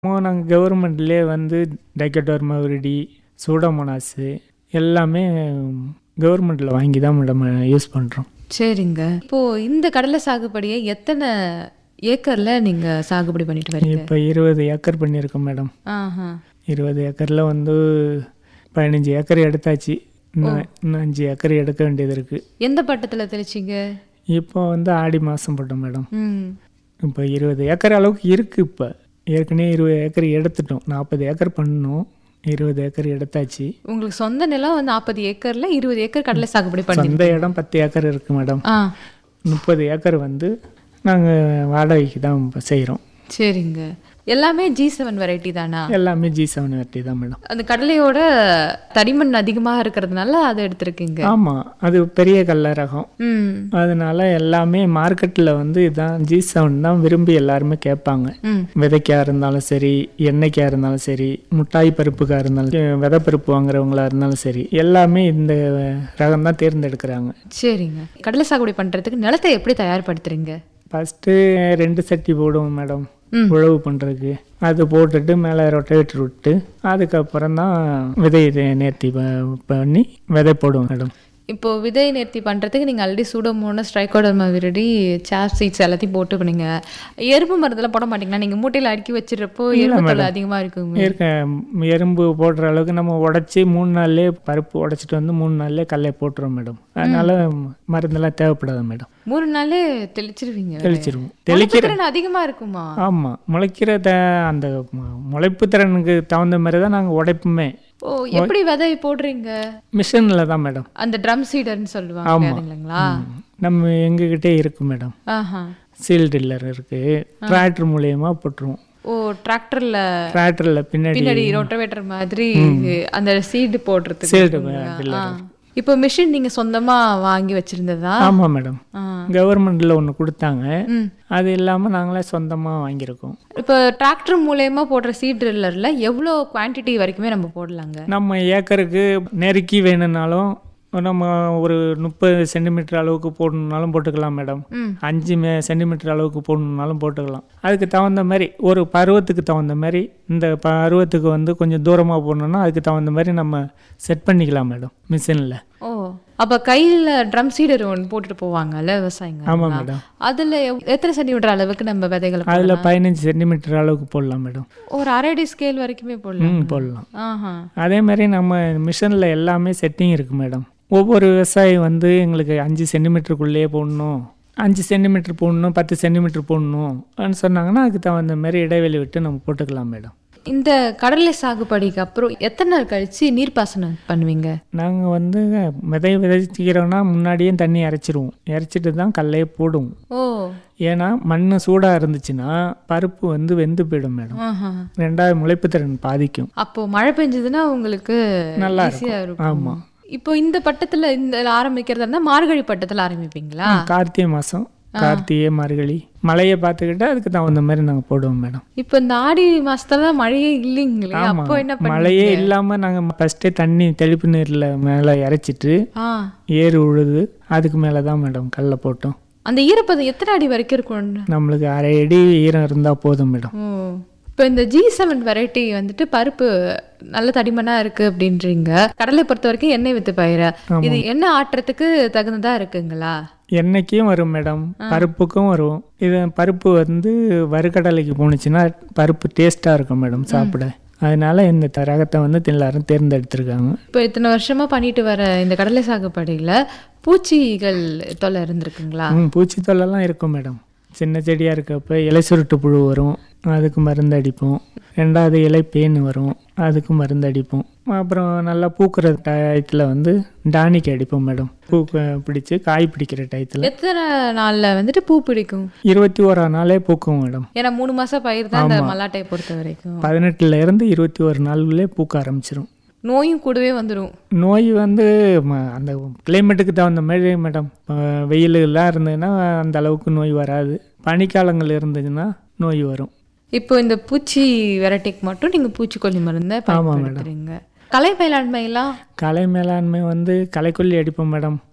நாங்கள் கவர்மெண்ட்லேயே வந்து டைக்கட்டோர்மா viride Pseudomonas எல்லாமே கவர்மெண்ட்டில் வாங்கி தான் மேடம் யூஸ் பண்ணுறோம் சரிங்க இப்போ இந்த கடலை சாகுபடியை எத்தனை ஏக்கர்ல நீங்க சாகுபடி பண்ணிட்டு வரீங்க இப்போ இருபது ஏக்கர் பண்ணியிருக்கோம் மேடம் ஆஹா இருபது ஏக்கரில் வந்து பதினஞ்சு ஏக்கர் எடுத்தாச்சு இன்னும் இன்னும் அஞ்சு ஏக்கர் எடுக்க வேண்டியது இருக்குது எந்த பட்டத்துல தெளிச்சிங்க இப்போ வந்து ஆடி மாதம் போட்டோம் மேடம் ம் இப்போ இருபது ஏக்கர் அளவுக்கு இருக்குது இப்போ ஏற்கனவே இருபது ஏக்கர் எடுத்துட்டோம் நாற்பது ஏக்கர் பண்ணோம் இருபது ஏக்கர் எடுத்தாச்சு உங்களுக்கு சொந்த நிலம் வந்து நாற்பது ஏக்கர்ல இருபது ஏக்கர் கடலை சாகுபடி பண்ணி சொந்த இடம் பத்து ஏக்கர் இருக்குது மேடம் ஆ முப்பது ஏக்கர் வந்து நாங்கள் வாடகைக்கு தான் செய்கிறோம் சரிங்க எல்லாமே ஜி செவன் வெரைட்டி தானா எல்லாமே ஜி செவன் வெரைட்டி தான் மேடம் அந்த கடலையோட தடிமண் அதிகமா இருக்கிறதுனால அதை எடுத்திருக்கீங்க ஆமாம் அது பெரிய கல்ல ரகம் ம் அதனால எல்லாமே மார்க்கெட்டில் வந்து இதான் ஜி செவன் தான் விரும்பி எல்லாருமே கேட்பாங்க ம் விதைக்கா இருந்தாலும் சரி எண்ணெய்க்கா இருந்தாலும் சரி முட்டாய் பருப்புக்கா இருந்தாலும் சரி, விதை பருப்பு வாங்குறவங்களா இருந்தாலும் சரி எல்லாமே இந்த ரகம் தான் தேர்ந்தெடுக்கிறாங்க சரிங்க கடலை சாகுபடி பண்றதுக்கு நிலத்தை எப்படி தயார்படுத்துறீங்க ஃபஸ்ட்டு ரெண்டு சட்டி போடுவோம் மேடம் ம். உழவு பண்ணுறதுக்கு அது போட்டுட்டு மேலே ரொட்டேட்டர் விட்டு அதுக்கப்புறம் தான் விதை இதை நேர்த்தி ப- பண்ணி விதை போடுவோம் மேடம் இப்போ விதை நேர்த்தி பண்றதுக்கு நீங்க already pseudomonas trichoderma viride sir seeds எல்லாத்தையும் போட்டு பண்ணீங்க எறும்பு மருந்தெல்லாம் போட மாட்டீங்களா நீங்க மூட்டையில அடுக்கி வச்சிடுறப்போ எறும்பு தொல்லை அதிகமா இருக்குங்க இருக்க எறும்பு போடுற அளவுக்கு நம்ம உடச்சி மூணு நாள்லேயே பருப்பு உடச்சிட்டு வந்து மூணு நாள்லேயே கல்லை போட்டுருவோம் மேடம் அதனால மருந்தெல்லாம் தேவைப்படாது மேடம் மூணு நாளே தெளிச்சிருவீங்க தெளிச்சிருவோம் முளைப்பு திறன் அதிகமா இருக்குமா ஆமாம் முளைக்கிற த அந்த மு- முளைப்பு திறனுக்கு தகுந்த மாதிரி தான் நாங்கள் உடைப்புமே ஓ எப்படி விதை போடுறீங்க மிஷினில் தான் மேடம் அந்த ட்ரம் சீடர்னு சொல்லுவாங்க ஆமா. அதுங்களா நம்ம எங்ககிட்டே இருக்கு மேடம் ஆஹா சீல் டில்லர் இருக்குது டிராக்டர் மூலியமாக போட்டுருவோம் ஓ டிராக்டர்ல டிராக்டரில் பின்னாடி பின்னாடி ரோட்டவேட்டர் மாதிரி அந்த சீடு போடுறதுக்கு சீல்டு இருக்குங்களா? டில்லர் ஆ. இப்போ மிஷின் நீங்க சொந்தமா வாங்கி வச்சிருந்ததா ஆமாம் மேடம் ஆ. கவர்மெண்ட்டில் ஒன்று கொடுத்தாங்க ம். அது இல்லாமல் நாங்களே சொந்தமாக வாங்கியிருக்கோம் இப்போ டிராக்டர் மூலயமா போடுற சீட் ட்ரில்லர்ல எவ்வளோ குவான்டிட்டி வரைக்குமே நம்ம போடலாங்க நம்ம ஏக்கருக்கு நெருக்கி வேணும்னாலும் நம்ம ஒரு முப்பது சென்டிமீட்டர் அளவுக்கு போடணுன்னாலும் போட்டுக்கலாம் மேடம் ம் அஞ்சு மே சென்டிமீட்டர் அளவுக்கு போடணுன்னாலும் போட்டுக்கலாம் அதுக்கு தகுந்த மாதிரி ஒரு பருவத்துக்கு தகுந்த மாதிரி இந்த பருவத்துக்கு வந்து கொஞ்சம் தூரமாக போடணுன்னா அதுக்கு தகுந்த மாதிரி நம்ம செட் பண்ணிக்கலாம் மேடம் மிஷினில் ஓ அப்ப கையில ட்ரம் சீடர் ஒன்று போட்டுட்டு போவாங்கல்ல விவசாயிங்க ஆமாம் மேடம் அதுல எவ்- எத்தனை சென்டிமீட்டர் அளவுக்கு நம்ம விதைகளை போடலாம்? அதில் பதினஞ்சு சென்டிமீட்டர் அளவுக்கு போடலாம் மேடம் ஒரு அரை அடி ஸ்கேல் வரைக்குமே போடலாம் ம் போடலாம் ஆஹா அதே மாதிரி நம்ம மிஷினில் எல்லாமே செட்டிங் இருக்குது மேடம் ஒவ்வொரு விவசாயி வந்து எங்களுக்கு அஞ்சு சென்டிமீட்டருக்குள்ளேயே போடணும் அஞ்சு சென்டிமீட்டர் போடணும் பத்து சென்டிமீட்டர் போடணும் அப்படின்னு சொன்னாங்கன்னா அதுக்கு தகுந்த மாதிரி இடைவெளி விட்டு நம்ம போட்டுக்கலாம் மேடம் இந்த கடலை சாகுபடிக்கு அப்புறம் எத்தனை நாள் கழிச்சு நீர்ப்பாசனம் பண்ணுவீங்க நாங்கள் வந்து விதை விதைச்சிக்கிறோன்னா முன்னாடியே தண்ணி இறைச்சிருவோம் இறைச்சிட்டு தான் கல்லையே போடுவோம் ஓ ஏன்னா மண் சூடாக இருந்துச்சுன்னா பருப்பு வந்து வெந்து போயிடும் மேடம் ஆஹா ரெண்டாவது முளைப்பு திறன் பாதிக்கும் அப்போ மழை பெஞ்சதுன்னா உங்களுக்கு நல்லா ஈஸியா இருக்கும் ஆமாம் இப்போ இந்த பட்டத்துல இந்த ஆரம்பிக்கிறதா இருந்தா மார்கழி பட்டத்துல ஆரம்பிப்பீங்களா கார்த்திகை மாதம் கார்த்திகை மார்கழி மழையை பார்த்துக்கிட்டு அதுக்கு தகுந்த மாதிரி நாங்கள் போடுவோம் மேடம் இப்போ இந்த ஆடி மாசத்துல மழையே இல்லைங்களே ஆமா. அப்போ என்ன பண்ண மழையே இல்லாம நாங்க ஃபர்ஸ்டே தண்ணி தெளிப்பு நீர்ல மேல இறைச்சிட்டு ஆ ஏறு உழுது அதுக்கு மேல தான் மேடம் கல்ல போட்டோம் அந்த ஈரப்பதம் எத்தனை அடி வரைக்கும் இருக்கும் நம்மளுக்கு அரை அடி ஈரம் இருந்தா போதும் மேடம் ஓ இப்போ இந்த ஜி செவன் வெரைட்டி வந்துட்டு பருப்பு நல்ல தடிமனா இருக்கு அப்படின்றீங்க கடலை பொறுத்த வரைக்கும் எண்ணெய் வித்து பயிர இது எண்ணெய் ஆட்டுறதுக்கு தகுந்ததா இருக்குங்களா எண்ணெய்க்கும் வரும் மேடம் பருப்புக்கும் வரும் இது பருப்பு வந்து வறுக்கடலைக்கு போணுச்சுன்னா பருப்பு டேஸ்டா இருக்கும் மேடம் சாப்பிட அதனால இந்த த- ரகத்தை வந்து எல்லாரும் தேர்ந்தெடுத்திருக்காங்க இப்போ இத்தனை வருஷமா பண்ணிட்டு வர இந்த கடலை சாகுபடியில பூச்சிகள் தொல்லை இருந்திருக்குங்களா ம் பூச்சி தொல்லைலாம் இருக்கும் மேடம் சின்ன செடியாக இருக்கப்ப இலை சுருட்டு புழு வரும் அதுக்கு மருந்து அடிப்போம் ரெண்டாவது இலை பேன் வரும் அதுக்கு மருந்து அடிப்போம் அப்புறம் நல்லா பூக்கிற டயத்தில் வந்து டானிக் அடிப்போம் மேடம் பூ பிடிச்சி காய் பிடிக்கிற டயத்தில் எத்தனை நாள்ல வந்துட்டு பூ பிடிக்கும் இருபத்தி ஓரா நாளே பூக்கும் மேடம் ஏன்னா மூணு மாசம் பயிர் தான் இந்த மல்லாட்டையை பொறுத்த வரைக்கும் பதினெட்டுல இருந்து இருபத்தி ஒரு நாளுக்குள்ளே பூக்க ஆரம்பிச்சிரும் நோயும் கூடவே வந்துடும் நோய் வந்து ம- அந்த கிளைமேட்டுக்கு தகுந்த மாதிரி மேடம் வெயிலெல்லாம் இருந்ததுன்னா அந்த அளவுக்கு நோய் வராது பனிக்காலங்கள் இருந்ததுன்னா நோய் வரும் இப்போ இந்த பூச்சி வெரைட்டிக்கு மட்டும் நீங்க பூச்சிக்கொல்லி மருந்தை பயன்படுத்துறீங்க கலை மேலாண்மை எல்லாம் கலை மேலாண்மை வந்து களைக்கொல்லி அடிப்போம் மேடம்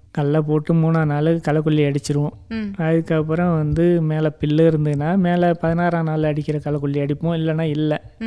கடல போட்டு மூணாம் நாள் களைக்கொல்லி அடிச்சிருவோம் ம் அதுக்கப்புறம் வந்து மேலே பில்லு இருந்ததுன்னா மேலே பதினாறாம் நாள் அடிக்கிற களைக்கொல்லி அடிப்போம் இல்லைன்னா இல்லை